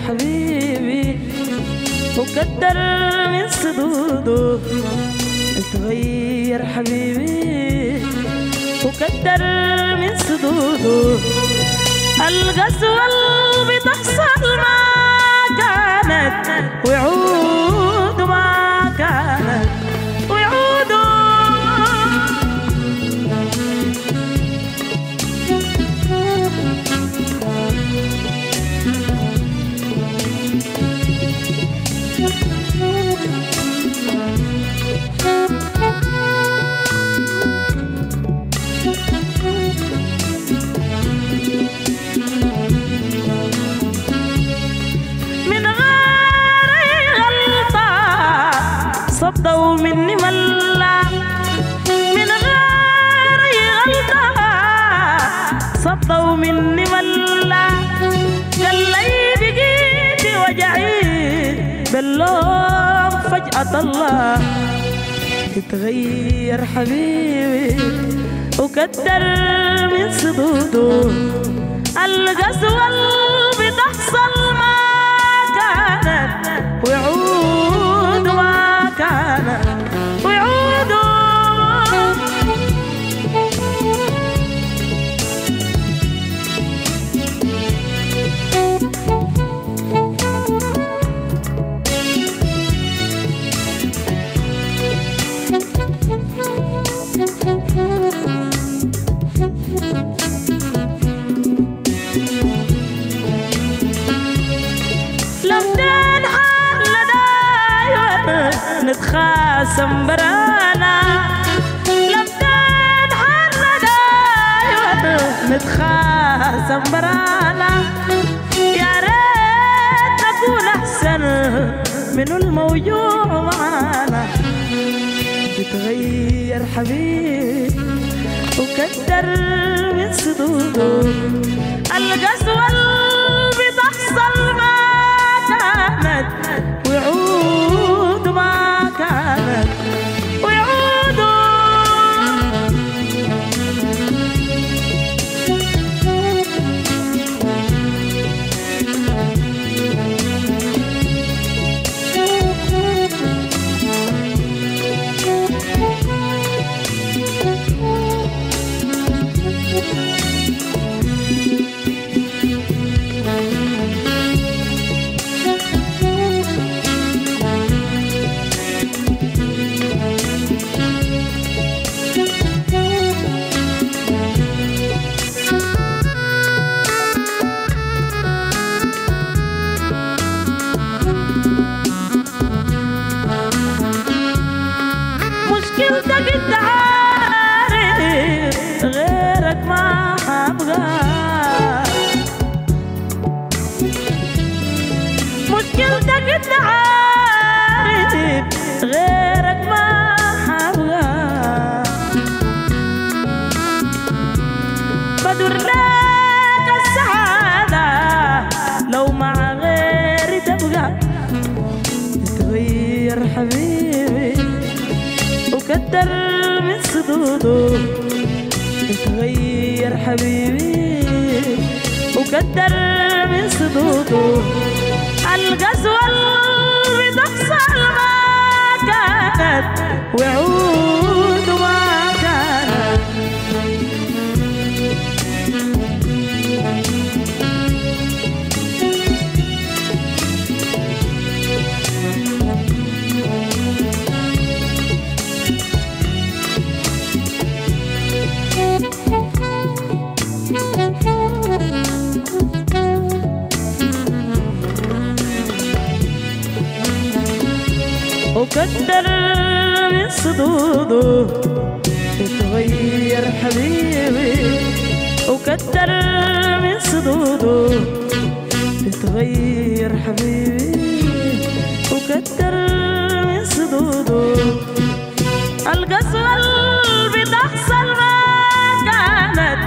حبيبي وكتر من صدوده اتغير حبيبي وكتر من صدوده القسوة اللي بتحصل ما كانت وعود ما كانت وعود من غير غلطة صدوا مني ملا من غير غلطة صدوا مني ملا قال لي بقيت وجعي باللوم فجأة الله تتغير حبيبي وكتر من صدوده القسوة اللي بتحصل ما كانت وعود ما كانت وعود لم تنحل دايما نتخاصم برانا لم تنحل دايما نتخاصم برانا يا ريت نكون احسن من الموجوع معانا تتغير حبيبي وكتر من صدوده القسوة اللي بتحصل ما كانت وعود ما كانت وعود مشكلتك انت عارف غيرك ما حبغى مشكلتك انت عارف غيرك ما حبغى بدر لك السعادة لو مع غيري تبقى تتغير حبيبي وكتر من صدوده تتغير حبيبي وكتر من صدوده القسوة اللي بتحصل ما كانت وعود ما كانت وكتر من صدوده تتغير حبيبي وكتر من صدوده تتغير حبيبي وكتر من صدوده القسوة اللي بتحصل ما كانت